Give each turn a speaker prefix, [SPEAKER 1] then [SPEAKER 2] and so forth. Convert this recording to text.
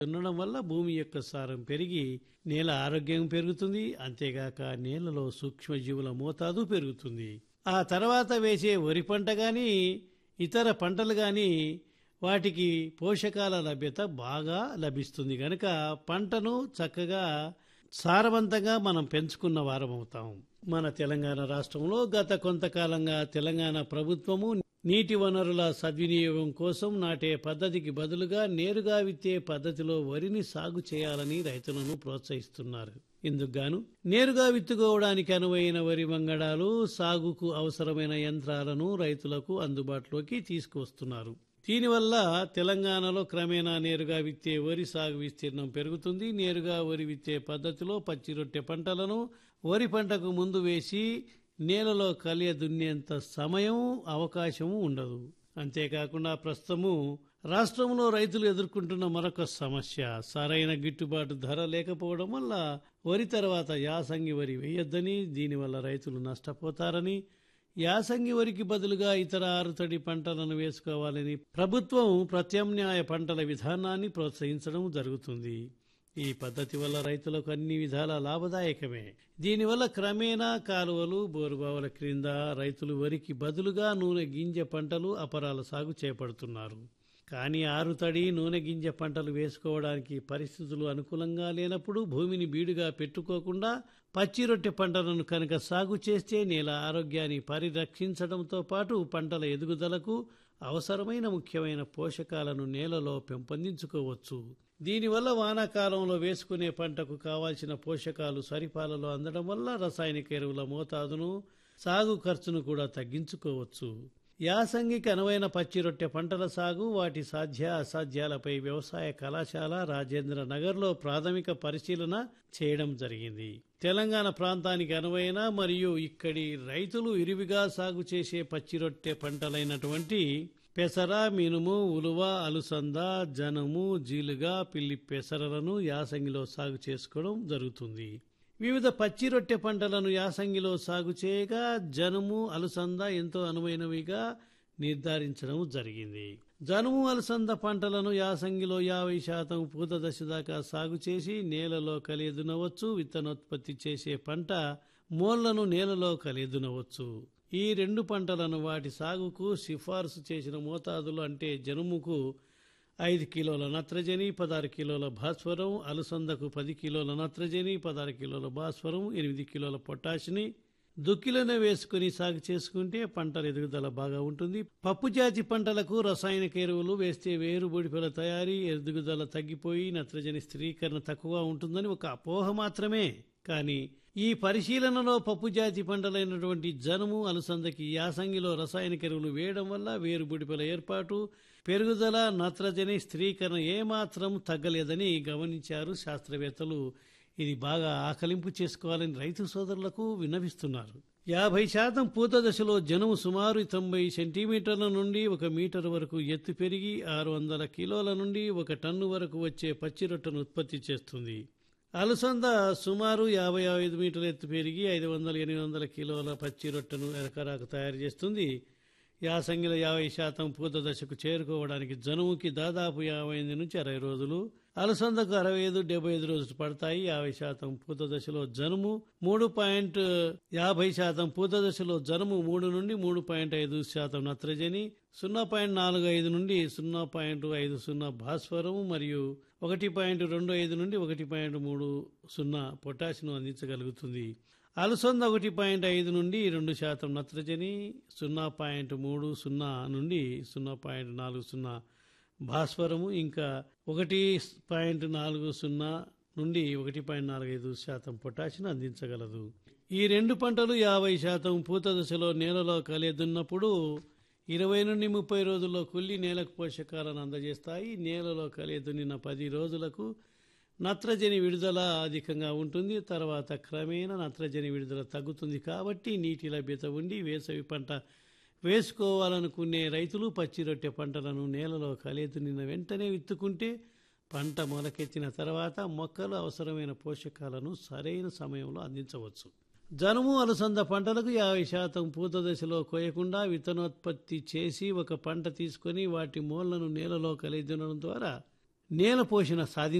[SPEAKER 1] దున్నడం వల్ల భూమి యొక్క సారం పెరిగి నేల ఆరోగ్యం పెరుగుతుంది అంతేగాక నేలలో సూక్ష్మజీవుల మోతాదు పెరుగుతుంది ఆ తర్వాత వేసే వరి పంట కానీ ఇతర పంటలు కానీ వాటికి పోషకాల లభ్యత బాగా లభిస్తుంది కనుక పంటను చక్కగా సారవంతంగా మనం పెంచుకున్న వారం అవుతాం మన తెలంగాణ రాష్ట్రంలో గత కొంతకాలంగా తెలంగాణ ప్రభుత్వము నీటి వనరుల సద్వినియోగం కోసం నాటే పద్ధతికి బదులుగా నేరుగా విత్తే పద్ధతిలో వరిని సాగు చేయాలని రైతులను ప్రోత్సహిస్తున్నారు ఇందుకుగాను నేరుగా విత్తుకోవడానికి అనువైన వరి వంగడాలు సాగుకు అవసరమైన యంత్రాలను రైతులకు అందుబాటులోకి తీసుకువస్తున్నారు దీనివల్ల తెలంగాణలో క్రమేణా నేరుగా విత్తే వరి సాగు విస్తీర్ణం పెరుగుతుంది నేరుగా వరి విత్తే పద్ధతిలో పచ్చి రొట్టె పంటలను వరి పంటకు ముందు వేసి నేలలో కలియ దున్నేంత సమయం అవకాశము ఉండదు అంతేకాకుండా ప్రస్తుతము రాష్ట్రంలో రైతులు ఎదుర్కొంటున్న మరొక సమస్య సరైన గిట్టుబాటు ధర లేకపోవడం వల్ల వరి తర్వాత యాసంగి వరి వేయొద్దని దీనివల్ల రైతులు నష్టపోతారని యాసంగి వరికి బదులుగా ఇతర ఆరుతడి పంటలను వేసుకోవాలని ప్రభుత్వం ప్రత్యామ్నాయ పంటల విధానాన్ని ప్రోత్సహించడం జరుగుతుంది ఈ పద్ధతి వల్ల రైతులకు అన్ని విధాల లాభదాయకమే దీనివల్ల క్రమేణా కాలువలు బోరుబావుల క్రింద రైతులు వరికి బదులుగా నూనె గింజ పంటలు అపరాల సాగు చేపడుతున్నారు కానీ ఆరుతడి నూనె గింజ పంటలు వేసుకోవడానికి పరిస్థితులు అనుకూలంగా లేనప్పుడు భూమిని బీడుగా పెట్టుకోకుండా పచ్చి రొట్టె పంటలను కనుక సాగు చేస్తే నేల ఆరోగ్యాన్ని పరిరక్షించడంతో పాటు పంటల ఎదుగుదలకు అవసరమైన ముఖ్యమైన పోషకాలను నేలలో పెంపొందించుకోవచ్చు దీనివల్ల వానాకాలంలో వేసుకునే పంటకు కావాల్సిన పోషకాలు సరిపాలలో అందడం వల్ల రసాయనిక ఎరువుల మోతాదును సాగు ఖర్చును కూడా తగ్గించుకోవచ్చు యాసంగికి అనువైన పచ్చి రొట్టె పంటల సాగు వాటి సాధ్య అసాధ్యాలపై వ్యవసాయ కళాశాల రాజేంద్ర నగర్లో ప్రాథమిక పరిశీలన చేయడం జరిగింది తెలంగాణ ప్రాంతానికి అనువైన మరియు ఇక్కడి రైతులు ఇరివిగా సాగు చేసే పచ్చి రొట్టె పంటలైనటువంటి పెసర మినుము ఉలువ అలుసంద జనము జీలుగా పిల్లి పెసరలను యాసంగిలో సాగు చేసుకోవడం జరుగుతుంది వివిధ పచ్చి రొట్టె పంటలను యాసంగిలో సాగు చేయగా జనుము అలసంద ఎంతో అనువైనవిగా నిర్ధారించడం జరిగింది జనుము అలసంద పంటలను యాసంగిలో యాభై శాతం పూత దశ దాకా సాగు చేసి నేలలో కలియదునవచ్చు విత్తనోత్పత్తి చేసే పంట మోళ్లను నేలలో కలియదునవచ్చు ఈ రెండు పంటలను వాటి సాగుకు సిఫార్సు చేసిన మోతాదులు అంటే జనుముకు ఐదు కిలోల నత్రజని పదహారు కిలోల భాస్వరం అలసందకు పది కిలోల నత్రజని పదహారు కిలోల భాస్వరం ఎనిమిది కిలోల పొటాషిని దుక్కిలోనే వేసుకుని సాగు చేసుకుంటే పంటల ఎదుగుదల బాగా ఉంటుంది పప్పు జాతి పంటలకు రసాయనిక ఎరువులు వేస్తే వేరు బొడిపల తయారీ ఎదుగుదల తగ్గిపోయి నత్రజని స్థిరీకరణ తక్కువ ఉంటుందని ఒక అపోహ మాత్రమే కానీ ఈ పరిశీలనలో పప్పు జాతి పంటలైనటువంటి జనుము అలసందకి యాసంగిలో రసాయనిక ఎరువులు వేయడం వల్ల వేరు బుడిపల ఏర్పాటు పెరుగుదల నత్రజని స్థిరీకరణ ఏమాత్రం తగ్గలేదని గమనించారు శాస్త్రవేత్తలు ఇది బాగా ఆకలింపు చేసుకోవాలని రైతు సోదరులకు విన్నవిస్తున్నారు యాభై శాతం పూత దశలో జనుము సుమారు తొంభై సెంటీమీటర్ల నుండి ఒక మీటర్ వరకు ఎత్తు పెరిగి ఆరు వందల కిలోల నుండి ఒక టన్ను వరకు వచ్చే పచ్చి రొట్టెను ఉత్పత్తి చేస్తుంది అలసంద సుమారు యాభై ఐదు మీటర్ల ఎత్తు పెరిగి ఐదు వందల ఎనిమిది వందల కిలోల పచ్చి రొట్టెను ఎకరాకు తయారు చేస్తుంది యాసంగిలో యాభై శాతం పూత దశకు చేరుకోవడానికి జనుముకి దాదాపు యాభై ఎనిమిది నుంచి అరవై రోజులు అలసందకు అరవై ఐదు డెబ్బై ఐదు రోజులు పడతాయి యాభై శాతం పూత దశలో జనుము మూడు పాయింట్ యాభై శాతం పూత దశలో జనుము మూడు నుండి మూడు పాయింట్ ఐదు శాతం నత్రజని సున్నా పాయింట్ నాలుగు ఐదు నుండి సున్నా పాయింట్ ఐదు సున్నా భాస్వరం మరియు ఒకటి పాయింట్ రెండు ఐదు నుండి ఒకటి పాయింట్ మూడు సున్నా పొటాషియం అందించగలుగుతుంది అలసంద ఒకటి పాయింట్ ఐదు నుండి రెండు శాతం నత్రజని సున్నా పాయింట్ మూడు సున్నా నుండి సున్నా పాయింట్ నాలుగు సున్నా భాస్వరము ఇంకా ఒకటి పాయింట్ నాలుగు సున్నా నుండి ఒకటి పాయింట్ నాలుగు ఐదు శాతం పొటాషియం అందించగలదు ఈ రెండు పంటలు యాభై శాతం పూత దశలో నేలలో కలియదున్నప్పుడు ఇరవై నుండి ముప్పై రోజుల్లో కుళ్ళి నేలకు పోషకాలను అందజేస్తాయి నేలలో కలియదున్నిన పది రోజులకు నత్రజని విడుదల అధికంగా ఉంటుంది తర్వాత క్రమేణా నత్రజని విడుదల తగ్గుతుంది కాబట్టి నీటి లభ్యత ఉండి వేసవి పంట వేసుకోవాలనుకునే రైతులు పచ్చి రొట్టె పంటలను నేలలో కలియదున్నిన వెంటనే విత్తుకుంటే పంట మొలకెత్తిన తర్వాత మొక్కలు అవసరమైన పోషకాలను సరైన సమయంలో అందించవచ్చు జనుము అలసంద పంటలకు యాభై శాతం పూత దశలో కోయకుండా విత్తనోత్పత్తి చేసి ఒక పంట తీసుకొని వాటి మూలను నేలలో కలిదునడం ద్వారా నేల పోషణ సాధి